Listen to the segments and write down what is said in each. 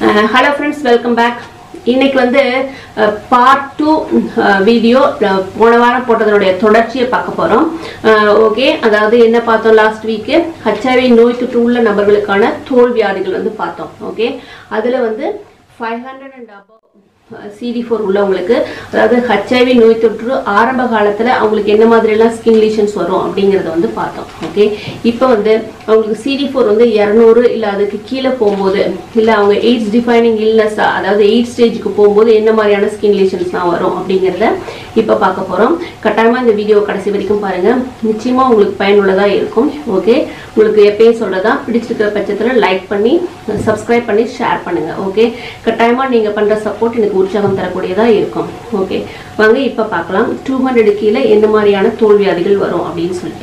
hello friends welcome back இன்னைக்கு வந்து part two video போன வாரம் போட்டதனுடைய தொடர்ச்சியை பார்க்க போகிறோம் ஓகே அதாவது என்ன பார்த்தோம் லாஸ்ட் வீக்கு ஹச்ஐவி நோய் தொற்று உள்ள நபர்களுக்கான தோல் வியாதிகள் வந்து பார்த்தோம் ஓகே அதில் வந்து five hundred and above CD four உள்ளவங்களுக்கு அதாவது ஹச்ஐவி நோய் தொற்று ஆரம்ப காலத்தில் அவங்களுக்கு என்ன மாதிரியெல்லாம் ஸ்கின் லீஷன்ஸ் வரும் அப்படிங்கிறத வந்து பார்த்தோம் ஓகே இப்போ வந்து அவங்களுக்கு சிடி ஃபோர் வந்து இரநூறு இல்லை அதுக்கு கீழே போகும்போது இல்லை அவங்க எய்ட்ஸ் டிஃபைனிங் இல்னஸ் அதாவது எய்ட் ஸ்டேஜுக்கு போகும்போது என்ன மாதிரியான ஸ்கின் லீஷன்ஸ்லாம் வரும் அப்படிங்கிறத இப்போ பார்க்க போகிறோம் கட்டாயமாக இந்த வீடியோ கடைசி வரைக்கும் பாருங்கள் நிச்சயமாக உங்களுக்கு பயனுள்ளதாக இருக்கும் ஓகே உங்களுக்கு எப்பயும் சொல்கிறதா பிடிச்சிருக்கிற பட்சத்தில் லைக் பண்ணி சப்ஸ்கிரைப் பண்ணி ஷேர் பண்ணுங்கள் ஓகே கட்டாயமாக நீங்கள் பண்ணுற சப்போர்ட் எனக்கு உற்சாகம் தரக்கூடியதாக இருக்கும் ஓகே வாங்க இப்போ பார்க்கலாம் டூ ஹண்ட்ரடு கீழே எந்த மாதிரியான தோல்வியாதிகள் வரும் அப்படின்னு சொல்லிட்டு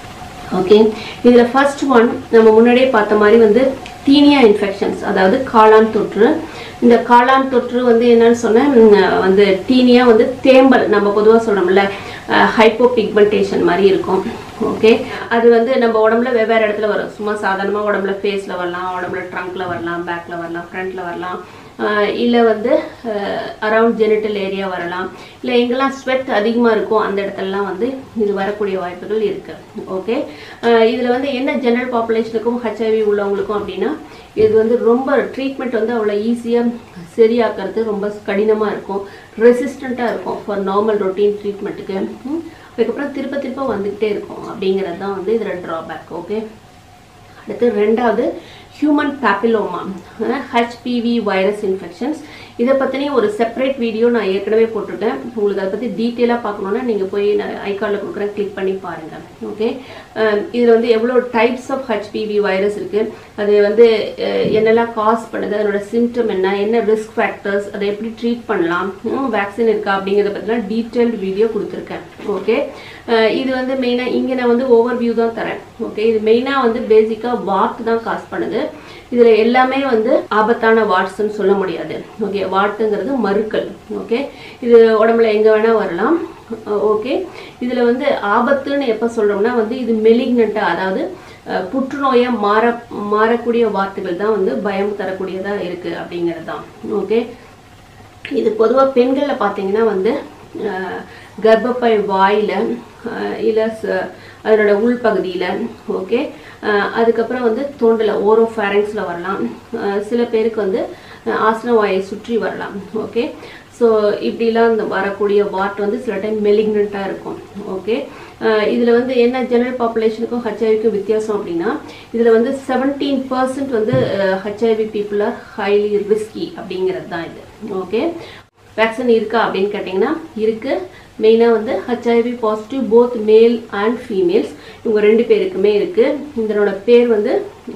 ஓகே இதில் ஃபர்ஸ்ட் ஒன் நம்ம முன்னாடியே பார்த்த மாதிரி வந்து தீனியா இன்ஃபெக்ஷன்ஸ் அதாவது காளான் தொற்று இந்த காளான் தொற்று வந்து என்னன்னு சொன்னேன் வந்து டீனியா வந்து தேம்பல் நம்ம பொதுவாக சொல்கிறோம்ல ஹைப்போ பிக்மெண்டேஷன் மாதிரி இருக்கும் ஓகே அது வந்து நம்ம உடம்புல வெவ்வேறு இடத்துல வரும் சும்மா சாதாரணமாக உடம்புல ஃபேஸில் வரலாம் உடம்புல ட்ரங்க்கில் வரலாம் பேக்கில் வரலாம் ஃப்ரண்ட்டில் வரலாம் இல்லை வந்து அரவுண்ட் ஜெனிட்டல் ஏரியா வரலாம் இல்லை எங்கெல்லாம் ஸ்வெட் அதிகமாக இருக்கும் அந்த இடத்துலலாம் வந்து இது வரக்கூடிய வாய்ப்புகள் இருக்குது ஓகே இதில் வந்து என்ன ஜெனரல் பாப்புலேஷனுக்கும் ஹெச்ஐவி உள்ளவங்களுக்கும் அப்படின்னா இது வந்து ரொம்ப ட்ரீட்மெண்ட் வந்து அவ்வளோ ஈஸியாக சரியாக்குறது ரொம்ப கடினமாக இருக்கும் ரெசிஸ்டண்ட்டாக இருக்கும் ஃபார் நார்மல் ரொட்டீன் ட்ரீட்மெண்ட்டுக்கு அதுக்கப்புறம் திருப்ப திருப்ப வந்துக்கிட்டே இருக்கும் அப்படிங்கிறது தான் வந்து இதில் ட்ராபேக் ஓகே அடுத்து ரெண்டாவது human papilloma HPV virus infections இதை பற்றினே ஒரு செப்பரேட் வீடியோ நான் ஏற்கனவே போட்டிருக்கேன் உங்களுக்கு அதை பற்றி டீட்டெயிலாக பார்க்கணுன்னா நீங்கள் போய் நான் ஐகார்டில் கொடுக்குறேன் கிளிக் பண்ணி பாருங்கள் ஓகே இதில் வந்து எவ்வளோ டைப்ஸ் ஆஃப் ஹெச்பிவி வைரஸ் இருக்குது அது வந்து என்னெல்லாம் காஸ் பண்ணுது அதனோட சிம்டம் என்ன என்ன ரிஸ்க் ஃபேக்டர்ஸ் அதை எப்படி ட்ரீட் பண்ணலாம் வேக்சின் இருக்கா அப்படிங்கிறத பற்றிலாம் டீட்டெயில்டு வீடியோ கொடுத்துருக்கேன் ஓகே இது வந்து மெயினாக இங்கே நான் வந்து ஓவர் வியூ தான் தரேன் ஓகே இது மெயினாக வந்து பேசிக்காக வாட் தான் காஸ் பண்ணுது இதில் எல்லாமே வந்து ஆபத்தான வாட்ஸ்ன்னு சொல்ல முடியாது ஓகே வாட்டுங்கிறது மறுக்கல் ஓகே இது உடம்புல எங்கே வேணால் வரலாம் ஓகே இதில் வந்து ஆபத்துன்னு எப்போ சொல்கிறோம்னா வந்து இது மெலிக்னண்ட்டாக அதாவது புற்றுநோயாக மாற மாறக்கூடிய வார்த்தைகள் தான் வந்து பயம் தரக்கூடியதாக இருக்குது அப்படிங்கிறது தான் ஓகே இது பொதுவாக பெண்களில் பார்த்தீங்கன்னா வந்து கர்ப்பப்பை வாயில் இல்லை அதனோட உள்பகுதியில் ஓகே அதுக்கப்புறம் வந்து தோண்டில் ஓரோ ஃபேரங்ஸில் வரலாம் சில பேருக்கு வந்து ஆசன வாயை சுற்றி வரலாம் ஓகே ஸோ இப்படிலாம் இந்த வரக்கூடிய வாட் வந்து சில டைம் மெலிக்னண்ட்டாக இருக்கும் ஓகே இதில் வந்து என்ன ஜெனரல் பாப்புலேஷனுக்கும் ஹெச்ஐவிக்கும் வித்தியாசம் அப்படின்னா இதில் வந்து செவன்டீன் பர்சன்ட் வந்து HIV people are highly risky அப்படிங்கிறது தான் இது ஓகே வேக்சின் இருக்கா அப்படின்னு கேட்டிங்கன்னா இருக்குது மெயினாக வந்து HIV positive both male and females இவங்க ரெண்டு பேருக்குமே இருக்குது இதனோட பேர் வந்து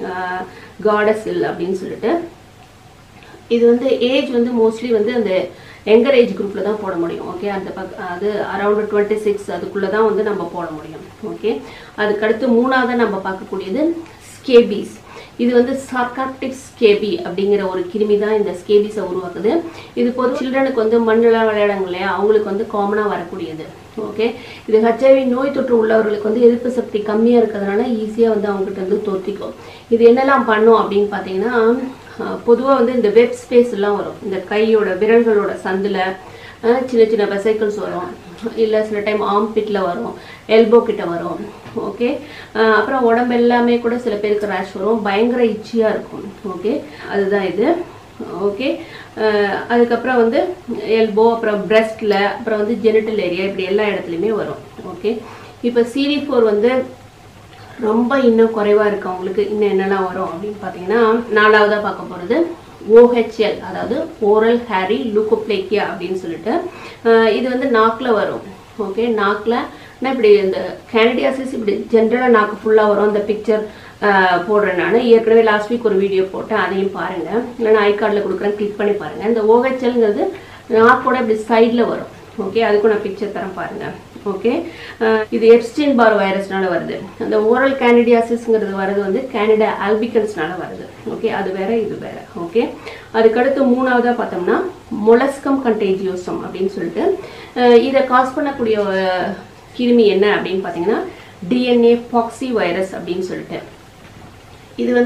காடஸில் அப்படின்னு சொல்லிட்டு இது வந்து ஏஜ் வந்து மோஸ்ட்லி வந்து அந்த எங்கர் ஏஜ் குரூப்பில் தான் போட முடியும் ஓகே அந்த பக் அது அரௌண்ட் டுவெண்ட்டி சிக்ஸ் அதுக்குள்ளே தான் வந்து நம்ம போட முடியும் ஓகே அதுக்கடுத்து மூணாவது நம்ம பார்க்கக்கூடியது ஸ்கேபீஸ் இது வந்து சார்காப்டிக் ஸ்கேபி அப்படிங்கிற ஒரு கிருமி தான் இந்த ஸ்கேபிஸை உருவாக்குது இது பொது சில்ட்ரனுக்கு வந்து மண்ணெல்லாம் விளையாடுங்க இல்லையா அவங்களுக்கு வந்து காமனாக வரக்கூடியது ஓகே இது ஹெச்ஐவி நோய் தொற்று உள்ளவர்களுக்கு வந்து எதிர்ப்பு சக்தி கம்மியாக இருக்கிறதுனால ஈஸியாக வந்து அவங்ககிட்ட வந்து தோற்றிக்கும் இது என்னெல்லாம் பண்ணும் அப்படின்னு பார்த்தீங்கன்னா பொதுவாக வந்து இந்த வெப் ஸ்பேஸ் எல்லாம் வரும் இந்த கையோட விரல்களோட சந்தில் சின்ன சின்ன வெசைக்கிள்ஸ் வரும் இல்லை சில டைம் ஆம் பிட்டில் வரும் எல்போ கிட்ட வரும் ஓகே அப்புறம் உடம்பு எல்லாமே கூட சில பேருக்கு ரேஷ் வரும் பயங்கர இச்சியாக இருக்கும் ஓகே அதுதான் இது ஓகே அதுக்கப்புறம் வந்து எல்போ அப்புறம் பிரெஸ்டில் அப்புறம் வந்து ஜெனிட்டல் ஏரியா இப்படி எல்லா இடத்துலையுமே வரும் ஓகே இப்போ சிடி ஃபோர் வந்து ரொம்ப இன்னும் குறைவாக இருக்கு அவங்களுக்கு இன்னும் என்னெல்லாம் வரும் அப்படின்னு பார்த்தீங்கன்னா நாலாவதாக பார்க்க போகிறது ஓஹெச்எல் அதாவது ஓரல் ஹேரி லூக்கோப்ளேக்கியா அப்படின்னு சொல்லிட்டு இது வந்து நாக்கில் வரும் ஓகே நாக்கில் இப்படி இந்த கேனடியாசிஸ் இப்படி ஜென்ரலாக நாக்கு ஃபுல்லாக வரும் இந்த பிக்சர் போடுறேன் நான் ஏற்கனவே லாஸ்ட் வீக் ஒரு வீடியோ போட்டேன் அதையும் பாருங்கள் இல்லைனா ஐ கார்டில் கொடுக்குறேன் கிளிக் பண்ணி பாருங்கள் இந்த ஓஹெச்எல்ங்கிறது நாக்கோட இப்படி சைடில் வரும் ஓகே அதுக்கும் நான் பிக்சர் தரேன் பாருங்கள் ஓகே இது எப்ஸ்டின் பார் வைரஸ்னால வருது அந்த ஓரல் கேனடியாசிஸ்ங்கிறது வருது வந்து கேனடா ஆல்பிகன்ஸ்னால வருது ஓகே அது வேற இது வேற ஓகே அதுக்கடுத்து மூணாவதாக பார்த்தோம்னா மொலஸ்கம் கண்டேஜியோசம் அப்படின்னு சொல்லிட்டு இதை காஸ் பண்ணக்கூடிய கிருமி என்ன அப்படின்னு பார்த்தீங்கன்னா டிஎன்ஏ பாக்சி வைரஸ் அப்படின்னு சொல்லிட்டு இது வந்து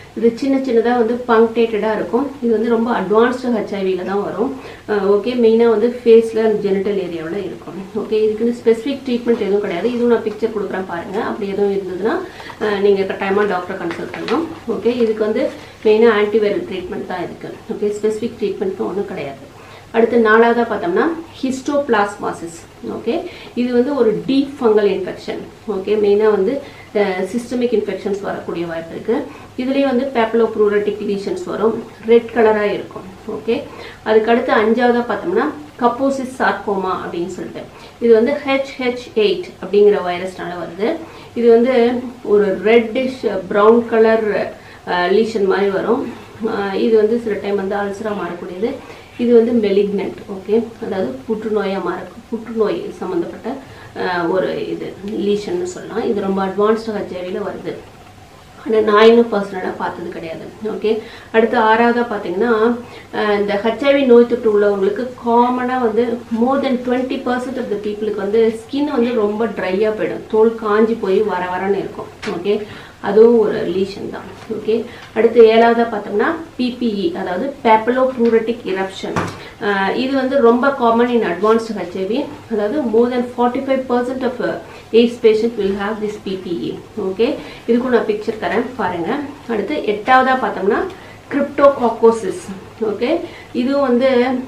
இது சின்ன சின்னதாக வந்து பங்க்டேட்டடாக இருக்கும் இது வந்து ரொம்ப அட்வான்ஸ்டு ஹெச்ஐவியில் தான் வரும் ஓகே மெயினாக வந்து ஃபேஸில் ஜெனிட்டல் ஏரியாவில் இருக்கும் ஓகே இதுக்குன்னு ஸ்பெசிஃபிக் ட்ரீட்மெண்ட் எதுவும் கிடையாது இதுவும் நான் பிக்சர் கொடுக்குறேன் பாருங்கள் அப்படி எதுவும் இருந்ததுன்னா நீங்கள் கட்டாயமாக டாக்டரை கன்சல்ட் பண்ணணும் ஓகே இதுக்கு வந்து மெயினாக ஆன்டிவைரல் ட்ரீட்மெண்ட் தான் இருக்குது ஓகே ஸ்பெசிஃபிக் ட்ரீட்மெண்ட்டும் ஒன்றும் கிடையாது அடுத்து நாலாவதாக பார்த்தோம்னா ஹிஸ்டோபிளாஸ்மாசிஸ் ஓகே இது வந்து ஒரு டீப் ஃபங்கல் இன்ஃபெக்ஷன் ஓகே மெயினாக வந்து சிஸ்டமிக் இன்ஃபெக்ஷன்ஸ் வரக்கூடிய வாய்ப்பு இருக்குது இதுலேயே வந்து பேப்லோப்ரூரட்டிக் லீஷன்ஸ் வரும் ரெட் கலராக இருக்கும் ஓகே அதுக்கு அடுத்து அஞ்சாவதாக பார்த்தோம்னா கப்போசிஸ் சார்கோமா அப்படின்னு சொல்லிட்டு இது வந்து ஹெச்ஹெச் எயிட் அப்படிங்கிற வைரஸ்னால வருது இது வந்து ஒரு ரெட்டிஷ் ப்ரௌன் கலர் லீஷன் மாதிரி வரும் அஹ் இது வந்து சில டைம் வந்து அல்சராக மாறக்கூடியது இது வந்து மெலிக்னன்ட் ஓகே அதாவது புற்றுநோயாக மாற புற்றுநோய் சம்மந்தப்பட்ட அஹ், ஒரு இது லீஷன்னு சொல்லலாம் இது ரொம்ப அட்வான்ஸ்டு ஹெச்ஐவியில் வருது ஆனால் நான் இன்னும் பர்சனலாக பார்த்தது கிடையாது ஓகே அடுத்து ஆறாவதாக பார்த்தீங்கன்னா அஹ், இந்த ஹெச்ஐவி நோய் தொற்று உள்ளவங்களுக்கு காமனாக வந்து more than twenty percent of the பீப்புளுக்கு வந்து ஸ்கின் வந்து ரொம்ப ட்ரையாக போயிடும் தோல் காஞ்சி போய் வர வரன்னு இருக்கும் ஓகே அதுவும் ஒரு லீஷன் தான் ஓகே அடுத்து ஏழாவதாக பார்த்தோம்னா பிபிஇ அதாவது பேப்பலோ ப்ளூரட்டிக் இரப்ஷன் இது வந்து ரொம்ப காமன் இன் அட்வான்ஸ்டு ஹெச்ஐவி அதாவது more than forty five percent of AIDS patient will have this PPE okay இதுக்கும் நான் பிக்சர் தரேன் பாருங்கள் அடுத்து எட்டாவதாக பார்த்தோம்னா கிரிப்டோகாக்கோசிஸ் ஓகே இதுவும் வந்து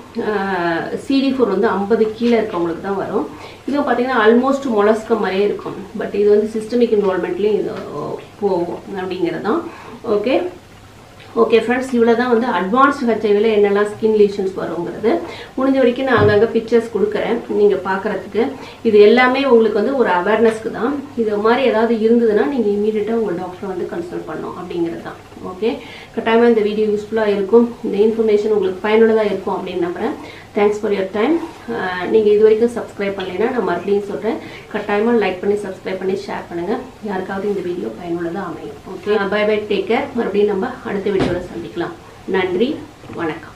சிடி ஃபோர் வந்து ஐம்பது கீழே இருக்கவங்களுக்கு தான் வரும் இதுவும் பார்த்தீங்கன்னா ஆல்மோஸ்ட் மொலஸ்கம் மாதிரியே இருக்கும் பட் இது வந்து சிஸ்டமிக் இன்வால்மெண்ட்லேயும் இது போகும் அப்படிங்கிறது தான் ஓகே ஓகே ஃப்ரெண்ட்ஸ் இவ்வளோ தான் வந்து அட்வான்ஸ்டு ஹெச்ஐவியில் என்னெல்லாம் ஸ்கின் லீஷன்ஸ் வருங்கிறது முடிஞ்ச வரைக்கும் நான் அங்கங்கே பிக்சர்ஸ் கொடுக்குறேன் நீங்கள் பார்க்குறதுக்கு இது எல்லாமே உங்களுக்கு வந்து ஒரு அவேர்னஸ்க்கு தான் இது மாதிரி ஏதாவது இருந்ததுன்னா நீங்கள் இமீடியட்டாக உங்கள் டாக்டரை வந்து கன்சல்ட் பண்ணணும் அப்படிங்கிறது தான் ஓகே கட்டாயமாக இந்த வீடியோ யூஸ்ஃபுல்லாக இருக்கும் இந்த இன்ஃபர்மேஷன் உங்களுக்கு பயனுள்ளதாக இருக்கும் அப்படின்னு நம்புகிறேன் தேங்க்ஸ் ஃபார் யுவர் டைம் நீங்கள் இது வரைக்கும் சப்ஸ்கிரைப் பண்ணலைன்னா நான் மறுபடியும் சொல்கிறேன் கட்டாயமாக லைக் பண்ணி சப்ஸ்கிரைப் பண்ணி ஷேர் பண்ணுங்கள் யாருக்காவது இந்த வீடியோ பயனுள்ளதாக அமையும் okay bye bye take care மறுபடியும் நம்ம அடுத்த வீடியோவில் சந்திக்கலாம் நன்றி வணக்கம்